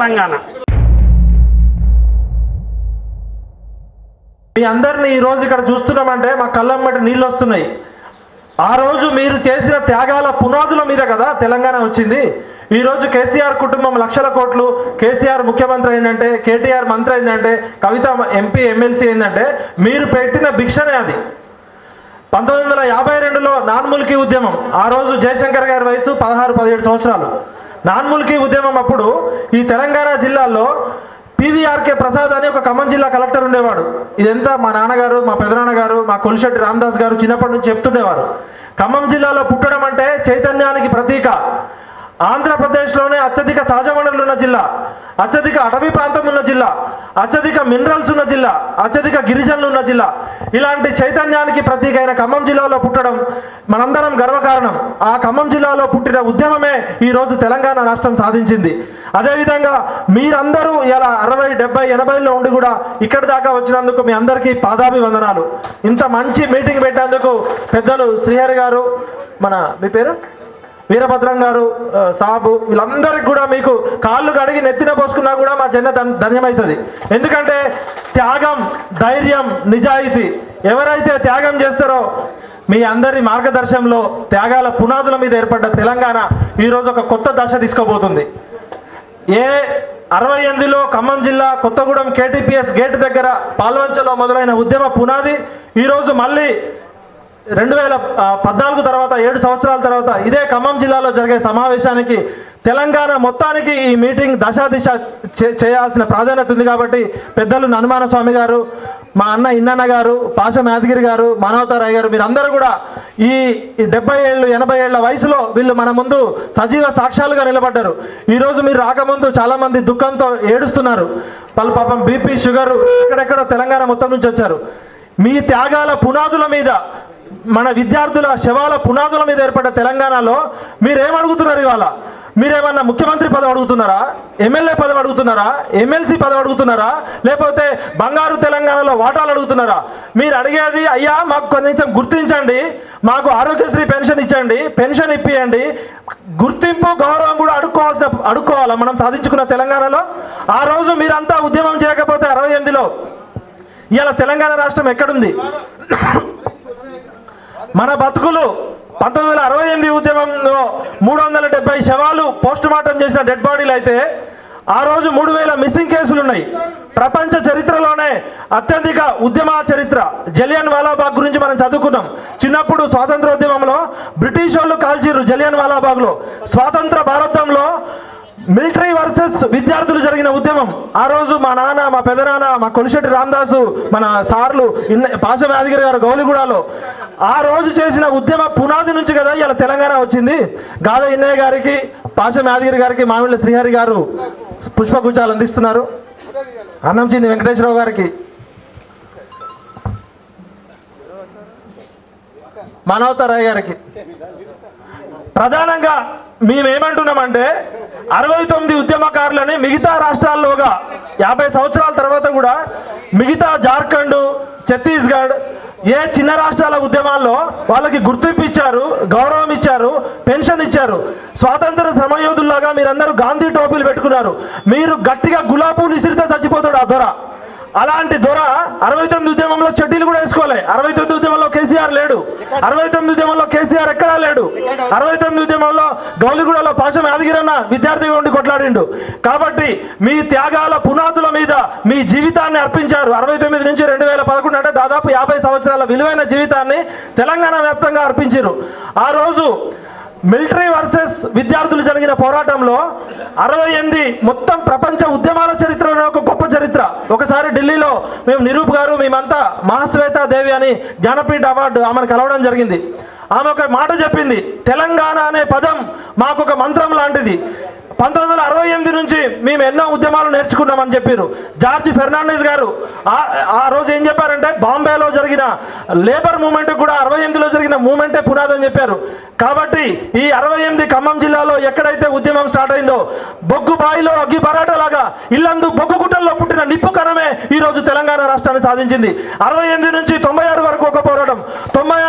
తెలంగాణ మీ అందరిని ఈ రోజు ఇక్కడ చూస్తున్నామంటే మా కళ్ళమ్మటి నీళ్ళు వస్తున్నాయి ఆ రోజు మీరు చేసిన త్యాగాల పునాదుల మీద కదా తెలంగాణ వచ్చింది ఈ రోజు కేసీఆర్ కుటుంబం లక్షల కోట్లు కేసీఆర్ ముఖ్యమంత్రి అయిందంటే కేటీఆర్ మంత్రి అయిందంటే కవిత ఎంపీ ఎమ్మెల్సీ అయిందంటే మీరు పెట్టిన భిక్షనే అది పంతొమ్మిది వందల యాభై రెండులో నాన్ముల్కీ ఉద్యమం ఆ రోజు జయశంకర్ గారి వయసు పదహారు పదిహేడు సంవత్సరాలు నాన్ముల్కీ ఉద్యమం అప్పుడు ఈ తెలంగాణ జిల్లాలో పివిఆర్కే ప్రసాద్ అని ఒక ఖమ్మం జిల్లా కలెక్టర్ ఉండేవాడు ఇదంతా మా నాన్నగారు మా పెదనాన్నగారు మా కొలిశెట్టి రామదాస్ గారు చిన్నప్పటి నుంచి చెప్తుండేవారు ఖమ్మం జిల్లాలో పుట్టడం అంటే చైతన్యానికి ప్రతీక ఆంధ్రప్రదేశ్లోనే అత్యధిక సహజ వనరులు ఉన్న జిల్లా అత్యధిక అటవీ ప్రాంతం ఉన్న జిల్లా అత్యధిక మినరల్స్ ఉన్న జిల్లా అత్యధిక గిరిజనులు ఉన్న జిల్లా ఇలాంటి చైతన్యానికి ప్రతీక అయిన ఖమ్మం జిల్లాలో పుట్టడం మనందరం గర్వకారణం ఆ ఖమ్మం జిల్లాలో పుట్టిన ఉద్యమమే ఈ రోజు తెలంగాణ రాష్ట్రం సాధించింది అదేవిధంగా మీరందరూ ఇలా అరవై డెబ్బై ఎనభైలో ఉండి కూడా ఇక్కడి దాకా వచ్చినందుకు మీ అందరికీ పాదాభివందనాలు ఇంత మంచి మీటింగ్ పెట్టేందుకు పెద్దలు శ్రీహరి గారు మన మీ పేరు వీరభద్రం గారు ఆ, సాబు వీళ్ళందరికీ కూడా మీకు కాళ్ళు కడిగి నెత్తిన పోసుకున్నా కూడా మా జన్మ ధన్- ధన్యమవుతుంది ఎందుకంటే త్యాగం ధైర్యం నిజాయితీ ఎవరైతే త్యాగం చేస్తారో మీ అందరి మార్గదర్శనంలో త్యాగాల పునాదుల మీద ఏర్పడ్డ తెలంగాణ ఈరోజు ఒక కొత్త దశ తీసుకోబోతుంది ఏ అరవై ఎనిమిదిలో ఖమ్మం జిల్లా కొత్తగూడెం కేటీపీఎస్ గేట్ దగ్గర పాల్వంచలో మొదలైన ఉద్యమ పునాది ఈరోజు మళ్ళీ రెండు వేల ఆ, పద్నాలుగు తర్వాత ఏడు సంవత్సరాల తర్వాత ఇదే ఖమ్మం జిల్లాలో జరిగే సమావేశానికి తెలంగాణ మొత్తానికి ఈ మీటింగ్ దశా దిశ చే- చేయాల్సిన ప్రాధాన్యత ఉంది కాబట్టి పెద్దలు ననుమాన స్వామి గారు మా అన్న ఇన్నన్న గారు పాషం యాదగిరి గారు మానవతారాయ్ గారు మీరందరూ కూడా ఈ ఈ డెబ్బై ఏళ్ళు ఎనభై ఏళ్ల వయసులో వీళ్ళు మన ముందు సజీవ సాక్ష్యాలుగా నిలబడ్డారు ఈ రోజు మీరు రాకముందు చాలా మంది దుఃఖంతో ఏడుస్తున్నారు వాళ్ళు పాపం బీపీ షుగర్ ఎక్కడెక్కడో తెలంగాణ మొత్తం నుంచి వచ్చారు మీ త్యాగాల పునాదుల మీద మన విద్యార్థుల శవాల పునాదుల మీద ఏర్పడ్డ తెలంగాణలో మీరేం అడుగుతున్నారు ఇవాళ మీరేమన్నా ముఖ్యమంత్రి పదవి అడుగుతున్నారా ఎమ్మెల్యే పదవి అడుగుతున్నారా ఎమ్మెల్సీ పదవి అడుగుతున్నారా లేకపోతే బంగారు తెలంగాణలో వాటాలు అడుగుతున్నారా మీరు అడిగేది అయ్యా మాకు కొంచెం గుర్తించండి మాకు ఆరోగ్యశ్రీ పెన్షన్ ఇచ్చండి పెన్షన్ ఇప్పియండి గుర్తింపు గౌరవం కూడా అడుక్కోవాల్సిన అడుక్కోవాలా మనం సాధించుకున్న తెలంగాణలో ఆ రోజు మీరంతా ఉద్యమం చేయకపోతే అరవై ఎనిమిదిలో ఇవాళ తెలంగాణ రాష్ట్రం ఎక్కడుంది మన బతుకులు పంతొమ్మిది వందల అరవై ఎనిమిది ఉద్యమంలో మూడు వందల డెబ్బై శవాలు పోస్ట్ మార్టం చేసిన డెడ్ బాడీలు అయితే ఆ రోజు మూడు వేల మిస్సింగ్ కేసులు ఉన్నాయి ప్రపంచ చరిత్రలోనే అత్యధిక ఉద్యమ చరిత్ర జలియన్ వాలాబాగ్ గురించి మనం చదువుకున్నాం చిన్నప్పుడు స్వాతంత్రోద్యమంలో బ్రిటిష్ వాళ్ళు కాల్చిర్రు జలియన్ వాలాబాగ్లో స్వాతంత్ర భారతంలో మిలిటరీ వర్సెస్ విద్యార్థులు జరిగిన ఉద్యమం ఆ రోజు మా నాన్న మా పెదనాన్న మా కొలిశెట్టి రామదాసు మన సార్లు ఇన్న పాశం యాదగిరి గారు గౌలిగూడలో ఆ రోజు చేసిన ఉద్యమ పునాది నుంచి కదా ఇలా తెలంగాణ వచ్చింది గాద ఇన్నయ్య గారికి పాశం యాదగిరి గారికి మామిళ్ళ శ్రీహరి గారు పుష్పగుచ్చాలు అందిస్తున్నారు అన్నంచింది వెంకటేశ్వరరావు గారికి మనోతరాయ్ గారికి ప్రధానంగా మేమేమంటున్నామంటే అరవై తొమ్మిది ఉద్యమకారులని మిగతా రాష్ట్రాల్లోగా యాభై సంవత్సరాల తర్వాత కూడా మిగతా జార్ఖండ్ ఛత్తీస్గఢ్ ఏ చిన్న రాష్ట్రాల ఉద్యమాల్లో వాళ్ళకి గుర్తింపు ఇచ్చారు గౌరవం ఇచ్చారు పెన్షన్ ఇచ్చారు స్వాతంత్ర శ్రమయోధుల్లాగా మీరందరూ గాంధీ టోపీలు పెట్టుకున్నారు మీరు గట్టిగా గులాబీలు ఇసిరితే చచ్చిపోతాడు ఆ దొర అలాంటి దొర అరవై తొమ్మిది ఉద్యమంలో చెడ్డీలు కూడా వేసుకోలే అరవై తొమ్మిది ఉద్యమంలో కేసీఆర్ లేడు అరవై తొమ్మిది ఉద్యమంలో కేసీఆర్ ఎక్కడా లేడు అరవై తొమ్మిది ఉద్యమంలో గౌలిగూడలో పాశం యాదగిరన్న విద్యార్థిగా ఉండి కొట్లాడిండు కాబట్టి మీ త్యాగాల పునాదుల మీద మీ జీవితాన్ని అర్పించారు అరవై తొమ్మిది నుంచి రెండు వేల పదకొండు అంటే దాదాపు యాభై సంవత్సరాల విలువైన జీవితాన్ని తెలంగాణ వ్యాప్తంగా అర్పించారు ఆ రోజు మిలిటరీ వర్సెస్ విద్యార్థులు జరిగిన పోరాటంలో అరవై ఎనిమిది మొత్తం ప్రపంచ ఉద్యమాల చరిత్రలో ఒక గొప్ప చరిత్ర ఒకసారి ఢిల్లీలో మేము నిరూప్ గారు మేమంతా మహాశ్వేత దేవి అని జ్ఞానపీఠ అవార్డు ఆమెను కలవడం జరిగింది ఆమె ఒక మాట చెప్పింది తెలంగాణ అనే పదం మాకు ఒక మంత్రం లాంటిది పంతొమ్మిది వందల అరవై ఎనిమిది నుంచి మేము ఎన్నో ఉద్యమాలు నేర్చుకున్నామని చెప్పారు జార్జ్ ఫెర్నాండెస్ గారు ఆ- ఆ రోజు ఏం చెప్పారంటే బాంబేలో జరిగిన లేబర్ మూమెంట్ కూడా అరవై ఎనిమిదిలో జరిగిన మూమెంటే పునాది అని చెప్పారు కాబట్టి ఈ అరవై ఎనిమిది ఖమ్మం జిల్లాలో ఎక్కడైతే ఉద్యమం స్టార్ట్ అయిందో బొగ్గు బాయిలో అగ్గి పరాట లాగా ఇల్లందు బొగ్గు గుట్టల్లో పుట్టిన నిప్పు కణమే ఈ రోజు తెలంగాణ రాష్ట్రాన్ని సాధించింది అరవై ఎనిమిది నుంచి తొంభై ఆరు వరకు ఒక పోరాటం తొంభై ఆరు నుంచి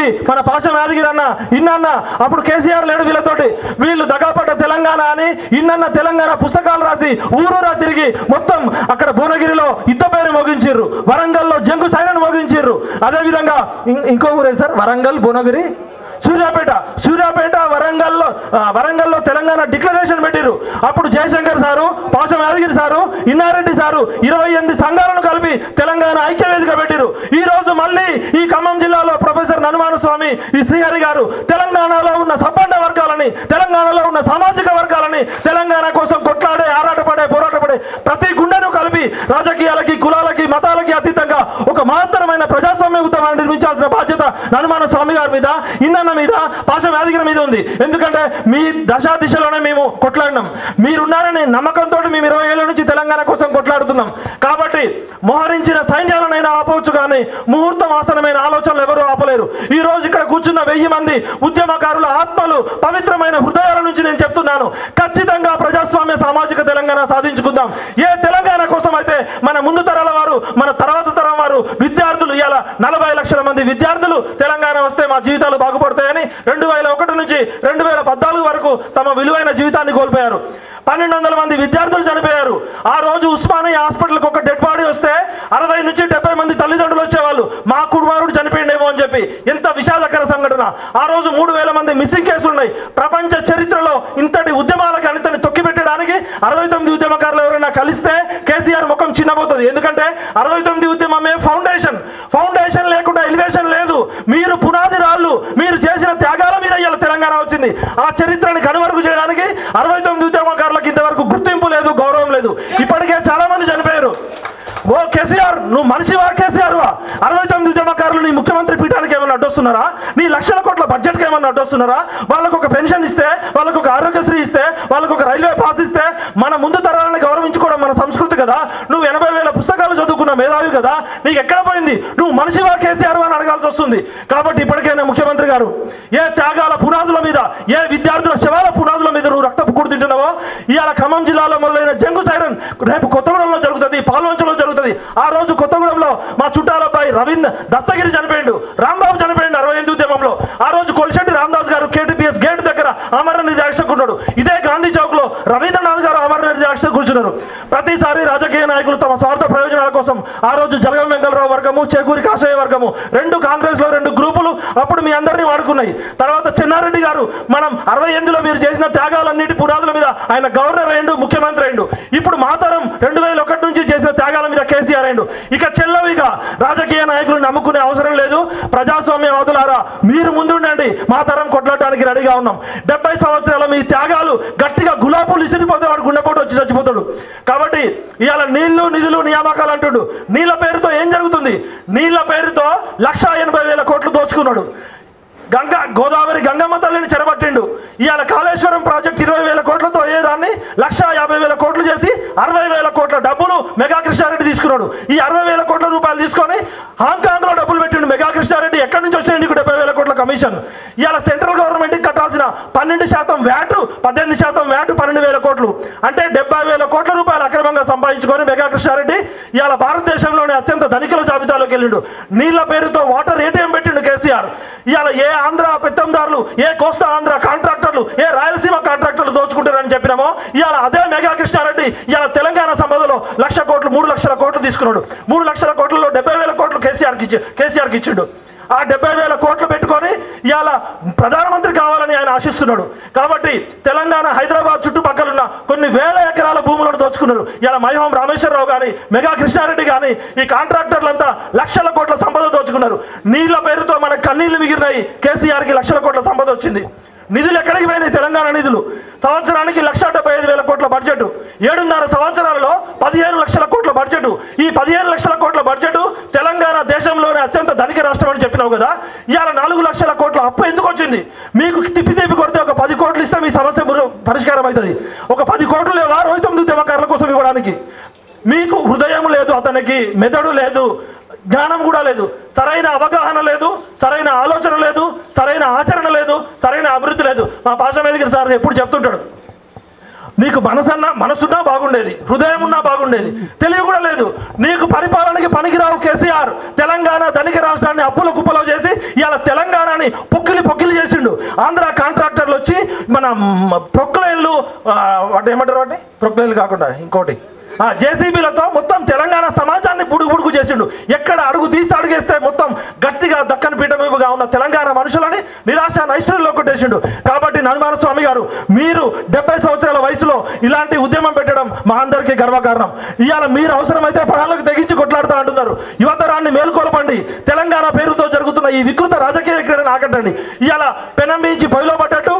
మన పాశం యాదగిరి అన్న ఇన్నన్న అప్పుడు కేసీఆర్ లేడు వీళ్ళతోటి వీళ్ళు దగాపడ్డ తెలంగాణ అని ఇన్నన్న తెలంగాణ పుస్తకాలు రాసి ఊరూరా తిరిగి మొత్తం అక్కడ భువనగిరిలో ఇద్ద పేరు మోగించారు వరంగల్లో జంగు సైరన్ మోగించారు అదే విధంగా ఇం- ఇంకో ఊరే సార్ వరంగల్ భువనగిరి సూర్యాపేట సూర్యాపేట వరంగల్లో ఆ, వరంగల్లో తెలంగాణ డిక్లరేషన్ పెట్టిరు అప్పుడు జయశంకర్ సారు పాసం యాదగిరి సారు ఇన్నారెడ్డి సారు ఇరవై ఎనిమిది సంఘాలను కలిపి తెలంగాణ ఐక్యవేదిక పెట్టిరు ఈ రోజు మళ్ళీ ఈ ఖమ్మం జిల్లాలో ప్రొఫెసర్ ననుమాన స్వామి ఈ శ్రీహరి గారు తెలంగాణలో ఉన్న సబ్బండ వర్గాలని తెలంగాణలో ఉన్న సామాజిక వర్గాలని తెలంగాణ కోసం కొట్లాడే ఆరాటపడే పోరాటపడే ప్రతి గుండెను కలిపి రాజకీయాలకి కులాలకి మతాలకి అతీతంగా ఒక మహత్తరమైన ప్రజాస్వామ్య ఉద్యమాన్ని నిర్మించాల్సిన బాధ్యత ననుమాన స్వామి గారి మీద ఇన్నన్న మీద పాశ యాదగిరి మీద ఉంది ఎందుకంటే మీ దశ దిశలోనే మేము కొట్లాడినాం మీరున్నారని నమ్మకంతో మేము ఇరవై ఏళ్ళ నుంచి తెలంగాణ కోసం కొట్లాడుతున్నాం కాబట్టి మోహరించిన సైన్యాలనైనా ఆపవచ్చు కానీ ముహూర్తం ఆసనమైన ఆలోచనలు ఎవరూ ఆపలేరు ఈ రోజు ఇక్కడ కూర్చున్న వెయ్యి మంది ఉద్యమకారుల ఆత్మలు పవిత్రమైన హృదయాల నుంచి నేను చెప్తున్నాను ఖచ్చితంగా ప్రజాస్వామ్య సామాజిక తెలంగాణ సాధించుకుందాం ఏ తెలంగాణ కోసం అయితే మన ముందు తరాల వారు మన తర్వాత తరం వారు విద్యార్థులు ఇవాళ నలభై లక్షల మంది విద్యార్థులు తెలంగాణ వస్తే మా జీవితాలు బాగుపడతాయని రెండు వేల ఒకటి నుంచి రెండు వేల పద్నాలుగు వరకు తమ విలువైన జీవితాన్ని కోల్పోయారు పన్నెండు వందల మంది విద్యార్థులు చనిపోయారు ఆ రోజు ఉస్మానియా హాస్పిటల్కి ఒక డెడ్ బాడీ వస్తే అరవై నుంచి డెబ్బై మంది తల్లిదండ్రులు వచ్చేవాళ్ళు మా కుమారుడు చనిపోయిండేమో అని చెప్పి ఎంత విషాదకర సంఘటన ఆ రోజు మూడు వేల మంది మిస్సింగ్ కేసులు ఉన్నాయి ప్రపంచ చరిత్రలో ఇంతటి ఉద్యమాలకు అనితని తొక్కి పెట్టడానికి అరవై తొమ్మిది ఉద్యమకారులు ఎవరైనా కలిస్తే కేసీఆర్ ముఖం చిన్నబోతుంది ఎందుకంటే అరవై తొమ్మిది ఉద్యమమే ఫౌండేషన్ ఫౌండేషన్ లేకుండా ఎలివేషన్ లేదు మీరు పునాది రాళ్ళు మీరు చేసిన త్యాగాల మీద ఇవాళ తెలంగాణ వచ్చింది ఆ చరిత్రని కనుమరుగు చేయడానికి అరవై తొమ్మిది ఉద్యమకారులకు ఇంతవరకు గుర్తింపు లేదు గౌరవం లేదు ఇప్పటికే చాలా మంది చనిపోయారు ఓ కేసీఆర్ నువ్వు మనిషివా కేసీఆర్ వా అరవై తొమ్మిది ఉద్యమకారులు నీ ముఖ్యమంత్రి పీఠానికి ఏమైనా అడ్డొస్తున్నారా నీ లక్షల కోట్ల బడ్జెట్కి ఏమైనా అడ్డొస్తున్నారా వాళ్ళకు ఒక పెన్షన్ ఇస్తే వాళ్ళకు ఒక ఆరోగ్యశ్రీ ఇస్తే వాళ్ళకు ఒక రైల్వే పాస్ ఇస్తే మన ముందు తరాలను గౌరవించుకోవడం మన సంస్కృతి కదా నువ్వు ఎనభై వేల పుస్తకాలు చదువుకున్న మేధావి కదా నీకు ఎక్కడ పోయింది నువ్వు మనిషివా కేసీఆర్ అని అడగాల్సి వస్తుంది కాబట్టి ఇప్పటికైనా ముఖ్యమంత్రి గారు ఏ త్యాగాల పునాదుల మీద ఏ విద్యార్థుల శవాల పునాదుల మీద నువ్వు రక్తపు కూడు తింటున్నావో ఇవాళ ఖమ్మం జిల్లాలో మొదలైన జంగు సైరన్ రేపు కొత్తగూడెంలో జరుగుతుంది పాల్వంచలో జరుగుతుంది ఆ రోజు కొత్తగూడెంలో మా చుట్టాల అబ్బాయి రవీంద్ర దస్తగిరి చనిపోయిండు రాంబాబు చనిపోయిండు అరవై ఎనిమిది ఉద్యమంలో ఆ రోజు కొలిశెట్టి రామదాస్ గారు కేటీపీఎస్ గేట్ దగ్గర అమర నిర్దాక్షకు ఉన్నాడు ఇదే గాంధీ చౌక్ లో రవీంద్రనాథ్ గారు అమర నిర్దాక్షకు కూర్చున్నారు ప్రతిసారి రాజకీయ నాయకులు తమ స్వార్థ ప్రయోజనాల కోసం ఆ రోజు జలగం వెంకలరావు వర్గము చేకూరి కాషాయ వర్గము రెండు కాంగ్రెస్ లో రెండు గ్రూపులు అప్పుడు మీ అందరినీ వాడుకున్నాయి తర్వాత చెన్నారెడ్డి గారు మనం అరవై ఎనిమిదిలో మీరు చేసిన త్యాగాలన్నిటి పునాదుల మీద ఆయన గవర్నర్ అయ్యిండు ముఖ్యమంత్రి అయ్యిండు ఇప్పుడు మా తరం రెండు వేల ఒకటి నుంచి చేసిన త్యాగాల మీద కేసీఆర్ అయ్యిండు ఇక చెల్లవు ఇక రాజకీయ నాయకులు నమ్ముకునే అవసరం లేదు ప్రజాస్వామ్యవాదులారా మీరు ముందుండండి మా తరం కొట్లాడడానికి రెడీగా ఉన్నాం డెబ్బై సంవత్సరాల మీ త్యాగాలు గట్టిగా గులాబీలు ఇసిరిపోతే వాడు గుండెపోటు వచ్చి చచ్చిపోతాడు కాబట్టి ఇవాళ నీళ్లు నిధులు నియామకాలు అంటుండు నీళ్ళ పేరుతో ఏం జరుగుతుంది నీళ్ళ పేరుతో లక్ష ఎనభై వేల కోట్లు దోచుకున్నాడు గంగ గోదావరి గంగమ్మ తల్లిని చెరబట్టిండు ఇవాళ కాళేశ్వరం ప్రాజెక్ట్ ఇరవై వేల కోట్లతో అయ్యేదాన్ని లక్ష యాభై వేల కోట్లు చేసి అరవై వేల కోట్ల డబ్బులు మెగా కృష్ణారెడ్డి తీసుకున్నాడు ఈ అరవై వేల కోట్ల రూపాయలు తీసుకొని హాంకాంగ్ లో డబ్బులు పెట్టిండు మెగా కృష్ణారెడ్డి ఎక్కడి నుంచి వచ్చినాయి నీకు డెబ్బై వేల కోట్ల కమిషన్ ఇవాళ సెంట్రల్ గవర్నమెంట్ కట్టాల్సిన పన్నెండు శాతం వ్యాట్ పద్దెనిమిది శాతం వ్యాట్ పన్నెండు వేల కోట్లు అంటే డెబ్బై వేల కోట్ల రూపాయలు అక్రమంగా సంపాదించుకొని మెగా కృష్ణారెడ్డి ఇవాళ భారతదేశంలోనే అత్యంత ధనికుల జాబితాలోకి వెళ్ళిండు నీళ్ల పేరుతో వాటర్ ఏటీఎం పెట్టిండు కేసీఆర్ ఇవాళ ఏ ఆంధ్ర పెత్తందారులు ఏ కోస్తా ఆంధ్ర కాంట్రాక్టర్లు ఏ రాయలసీమ కాంట్రాక్టర్లు దోచుకుంటారని చెప్పినామో ఇవాళ అదే మెగా కృష్ణారెడ్డి ఇవాళ తెలంగాణ సంపదలో లక్ష కోట్లు మూడు లక్షల కోట్లు తీసుకున్నాడు మూడు లక్షల కోట్లలో డెబ్బై వేల కోట్లు కేసీఆర్కి ఇచ్చి కేసీఆర్కి ఇచ్చిండు ఆ డెబ్బై వేల కోట్లు పెట్టుకొని ఇవాళ ప్రధానమంత్రి కావాలని ఆయన ఆశిస్తున్నాడు కాబట్టి తెలంగాణ హైదరాబాద్ చుట్టుపక్కల ఉన్న కొన్ని వేల ఎకరాల భూములను దోచుకున్నారు ఇలా మైహోం రామేశ్వరరావు కానీ మెగా కృష్ణారెడ్డి కానీ ఈ కాంట్రాక్టర్లంతా లక్షల కోట్ల సంపద దోచుకున్నారు నీళ్ల పేరుతో మన కన్నీళ్లు మిగిలినాయి కేసీఆర్కి లక్షల కోట్ల సంపద వచ్చింది నిధులు ఎక్కడికి పోయినాయి తెలంగాణ నిధులు సంవత్సరానికి లక్ష డెబ్బై ఐదు వేల కోట్ల బడ్జెట్ ఏడున్నర సంవత్సరాలలో పదిహేను లక్షల కోట్ల బడ్జెట్ ఈ పదిహేను లక్షల కోట్ల బడ్జెట్ తెలంగాణ దేశంలోనే అత్యంత ధనిక రాష్ట్రం అని చెప్పినావు కదా ఇవాళ నాలుగు లక్షల కోట్ల అప్పు ఎందుకు వచ్చింది మీకు తిప్పి తిప్పి కొడితే ఒక పది కోట్లు ఇస్తే మీ సమస్య మురు- పరిష్కారం అవుతుంది ఒక పది కోట్లు లేవా రోహిత్ తొమ్మిది ఉద్యమకారుల కోసం ఇవ్వడానికి మీకు హృదయం లేదు అతనికి మెదడు లేదు జ్ఞానం కూడా లేదు సరైన అవగాహన లేదు సరైన ఆలోచన లేదు సరైన ఆచరణ లేదు సరైన అభివృద్ధి లేదు మా పాష మేదిగిరి సార్ ఎప్పుడు చెప్తుంటాడు నీకు మనసన్నా మనసున్నా బాగుండేది హృదయం ఉన్నా బాగుండేది తెలివి కూడా లేదు నీకు పరిపాలనకి పనికిరావు కేసీఆర్ తెలంగాణ ధనిక రాష్ట్రాన్ని అప్పుల కుప్పలో చేసి ఇవాళ తెలంగాణని ఆంధ్ర కాంట్రాక్టర్లు వచ్చి మన ప్రొక్లైన్లు వాటి ఏమంటారు వాటి ప్రొక్లైన్లు కాకుండా ఇంకోటి జేసీబీలతో మొత్తం తెలంగాణ సమాజాన్ని బుడుగు బుడుగు చేసిండు ఎక్కడ అడుగు తీసి అడుగేస్తే మొత్తం గట్టిగా దక్కని పీఠమీపుగా ఉన్న తెలంగాణ మనుషులని నిరాశ నైష్ఠుల్లో కొట్టేసిండు కాబట్టి ననుమాన స్వామి గారు మీరు డెబ్బై సంవత్సరాల వయసులో ఇలాంటి ఉద్యమం పెట్టడం మా అందరికీ గర్వకారణం ఇవాళ మీరు అవసరమైతే ప్రాణాలకు తెగించి కొట్లాడుతూ అంటున్నారు యువతరాన్ని మేలుకొలపండి తెలంగాణ పేరుతో జరుగుతున్న ఈ వికృత రాజకీయ క్రీడను ఆకట్టండి ఇవాళ పెనంబించి పొయ్యిలో పడ్డట్టు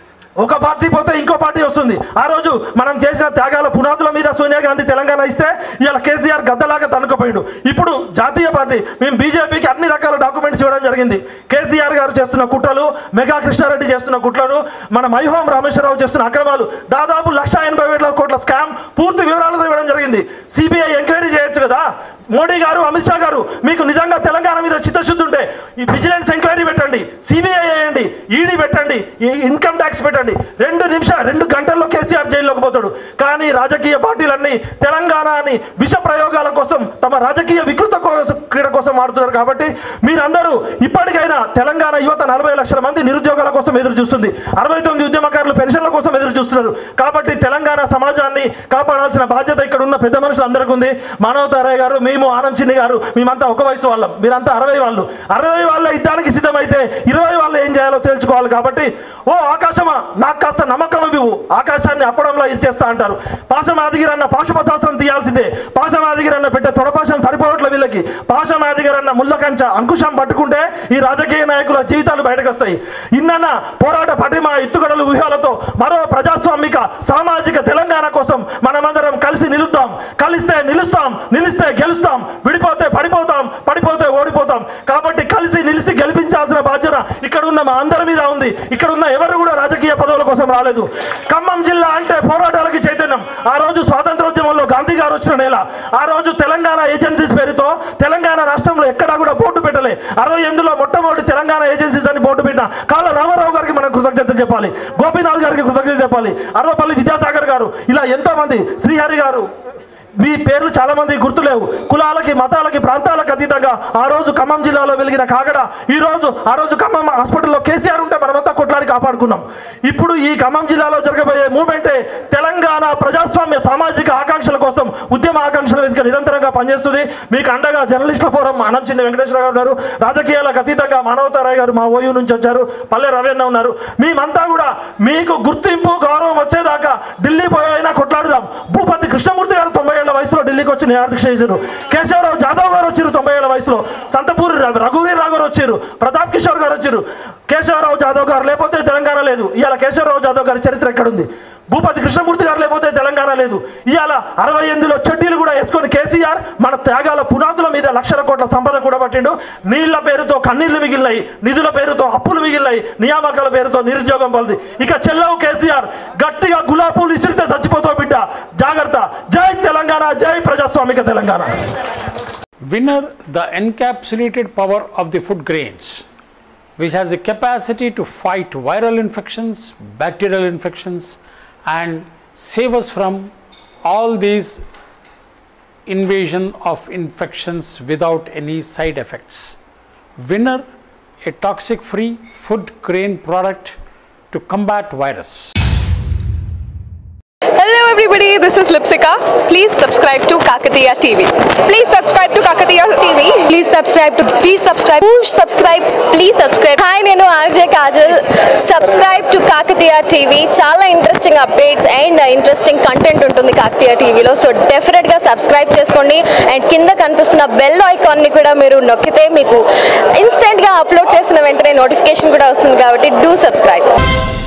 ఒక పార్టీ పోతే ఇంకో పార్టీ వస్తుంది ఆ రోజు మనం చేసిన త్యాగాల పునాదుల మీద సోనియా గాంధీ తెలంగాణ ఇస్తే ఇవాళ కేసీఆర్ గద్దలాగా తనుకుపోయాడు ఇప్పుడు జాతీయ పార్టీ మేము బీజేపీకి అన్ని రకాల డాక్యుమెంట్స్ ఇవ్వడం జరిగింది కేసీఆర్ గారు చేస్తున్న కుట్రలు మెగా కృష్ణారెడ్డి చేస్తున్న కుట్రలు మన మైహోం రామేశ్వరరావు చేస్తున్న అక్రమాలు దాదాపు లక్ష ఎనభై వేల కోట్ల స్కామ్ పూర్తి వివరాలతో ఇవ్వడం జరిగింది సిబిఐ ఎంక్వైరీ చేయొచ్చు కదా మోడీ గారు అమిత్ షా గారు మీకు నిజంగా తెలంగాణ మీద చిత్తశుద్ధి ఉంటే ఈ విజిలెన్స్ ఎంక్వైరీ పెట్టండి సిబిఐ వేయండి ఈడీ పెట్టండి ఈ ఇన్కమ్ ట్యాక్స్ పెట్టండి రెండు నిమిషాలు రెండు గంటల్లో కేసీఆర్ జైల్లోకి పోతాడు కానీ రాజకీయ పార్టీలన్నీ తెలంగాణ అని విష ప్రయోగాల కోసం తమ రాజకీయ వికృత కోసం క్రీడ కోసం ఆడుతున్నారు కాబట్టి మీరందరూ ఇప్పటికైనా తెలంగాణ యువత నలభై లక్షల మంది నిరుద్యోగాల కోసం ఎదురు చూస్తుంది అరవై తొమ్మిది ఉద్యమకారులు పెన్షన్ల కోసం ఎదురు చూస్తున్నారు కాబట్టి తెలంగాణ సమాజాన్ని కాపాడాల్సిన బాధ్యత ఇక్కడ ఉన్న పెద్ద మనుషులు అందరికీ ఉంది మానవతారాయ్ గారు మేము ఆనం చిన్ని గారు మేమంతా ఒక వయసు వాళ్ళం మీరంతా అరవై వాళ్ళు అరవై వాళ్ళ యుద్ధానికి సిద్ధమైతే ఇరవై వాళ్ళు ఏం చేయాలో తేల్చుకోవాలి కాబట్టి ఓ ఆకాశమా నాకు కాస్త నమ్మకం ఇవ్వు ఆకాశాన్ని అప్పడంలో ఇచ్చేస్తా అంటారు పాశమాదిగిరన్న పాశుపతాస్త్రం తీయాల్సిందే పాశమాదిగిరన్న పెట్టే తొడపాశం సరిపోవట్లే వీళ్ళకి పాశమాదిగిరన్న ముళ్ళ కంచ అంకుశం పట్టుకుంటే ఈ రాజకీయ నాయకుల జీవితాలు బయటకు వస్తాయి ఇన్నన్న పోరాట పటిమ ఎత్తుగడలు వ్యూహాలతో మరో ప్రజాస్వామిక సామాజిక తెలంగాణ కోసం మనమందరం కలిసి నిలుద్దాం కలిస్తే నిలుస్తాం నిలిస్తే గెలుస్తాం విడిపోతే పడిపోతాం పడిపోతే ఓడిపోతాం కాబట్టి కలిసి నిలిచి గెలిపించాల్సిన బాధ్యత ఇక్కడ ఉన్న మా అందరి మీద ఉంది ఇక్కడ ఉన్న ఎవరు కూడా రాజకీయ పదవుల కోసం రాలేదు ఖమ్మం జిల్లా అంటే పోరాటాలకి చైతన్యం ఆ రోజు స్వాతంత్రోద్యమంలో గాంధీ గారు వచ్చిన నేల ఆ రోజు తెలంగాణ ఏజెన్సీస్ పేరుతో తెలంగాణ రాష్ట్రంలో ఎక్కడా కూడా బోర్డు పెట్టలే అరవై ఎనిమిదిలో మొట్టమొదటి తెలంగాణ ఏజెన్సీస్ అని బోర్డు పెట్టిన కాళ్ళ రామారావు గారికి మనం కృతజ్ఞతలు చెప్పాలి గోపీనాథ్ గారికి కృతజ్ఞతలు చెప్పాలి అరవపల్లి విద్యాసాగర్ గారు ఇలా ఎంతో మంది శ్రీహరి గారు మీ పేర్లు చాలా మంది గుర్తులేవు కులాలకి మతాలకి ప్రాంతాలకు అతీతంగా ఆ రోజు ఖమ్మం జిల్లాలో వెలిగిన కాగడ ఈ రోజు ఆ రోజు ఖమ్మం హాస్పిటల్లో కేసీఆర్ ఉంటే మనమంతా కొట్లాడి కాపాడుకున్నాం ఇప్పుడు ఈ ఖమ్మం జిల్లాలో జరగబోయే మూమెంటే తెలంగాణ ప్రజాస్వామ్య సామాజిక ఆకాంక్షల కోసం ఉద్యమ ఆకాంక్షల వేదిక నిరంతరంగా పనిచేస్తుంది మీకు అండగా జర్నలిస్టుల ఫోరం అనంచింది వెంకటేశ్వర గారు ఉన్నారు రాజకీయాలకు అతీతంగా మానవతారాయ్ గారు మా ఓయూ నుంచి వచ్చారు పల్లె రవీణ ఉన్నారు మేమంతా కూడా మీకు గుర్తింపు గౌరవం వచ్చేదాకా ఢిల్లీ పోయినా కొట్లాడుదాం భూపతి కృష్ణమూర్తి గారు తొంభై ఏళ్ల వయసులో ఢిల్లీకి వచ్చి న్యాయాధీక్ష చేశారు కేశవరావు జాదవ్ గారు వచ్చారు తొంభై ఏళ్ల వయసులో సంతపూరి ర- రఘువీర్ రావు గారు వచ్చారు ప్రతాప్ కిషోర్ గారు వచ్చారు కేశవరావు జాదవ్ గారు లేకపోతే తెలంగాణ లేదు ఇవాళ కేశవరావు జాదవ్ గారి చరిత్ర ఎక్కడుంది భూపతి కృష్ణమూర్తి గారు లేకపోతే తెలంగాణ లేదు ఇవాళ అరవై ఎనిమిదిలో చెడ్డీలు కూడా వేసుకొని కేసీఆర్ మన త్యాగాల పునాదుల మీద లక్షల కోట్ల సంపద కూడా పట్టిండు నీళ్ల పేరుతో కన్నీళ్లు మిగిలినాయి నిధుల పేరుతో అప్పులు మిగిలినాయి నియామకాల పేరుతో నిరుద్యోగం పలిది ఇక చెల్లవు కేసీఆర్ గట్టిగా గులాబీలు ఇసిరితే చచ్చిపోతావు బిడ్డ జాగ్రత్త జై తెలంగాణ జై ప్రజాస్వామిక Telangana Winner, the encapsulated power of the food grains, which has the capacity to fight viral infections, bacterial infections, and save us from all these invasion of infections without any side effects. Winner, a toxic free food grain product to combat virus. Hello everybody, this is Lipsika. Please subscribe to Kakatiya TV. Please subscribe to Kakatiya TV. Please subscribe to please subscribe Push subscribe, please subscribe. Hi నేను RJ Kajal subscribe to Kakatiya TV చాలా interesting updates and interesting content ఉంటుంది కాకతీయ టీవీలో so డెఫినెట్గా subscribe చేసుకోండి and కింద కనిపిస్తున్న bell ఐకాన్ని కూడా మీరు నొక్కితే మీకు ఇన్స్టెంట్గా అప్లోడ్ చేసిన వెంటనే నోటిఫికేషన్ కూడా వస్తుంది కాబట్టి డూ సబ్స్క్రైబ్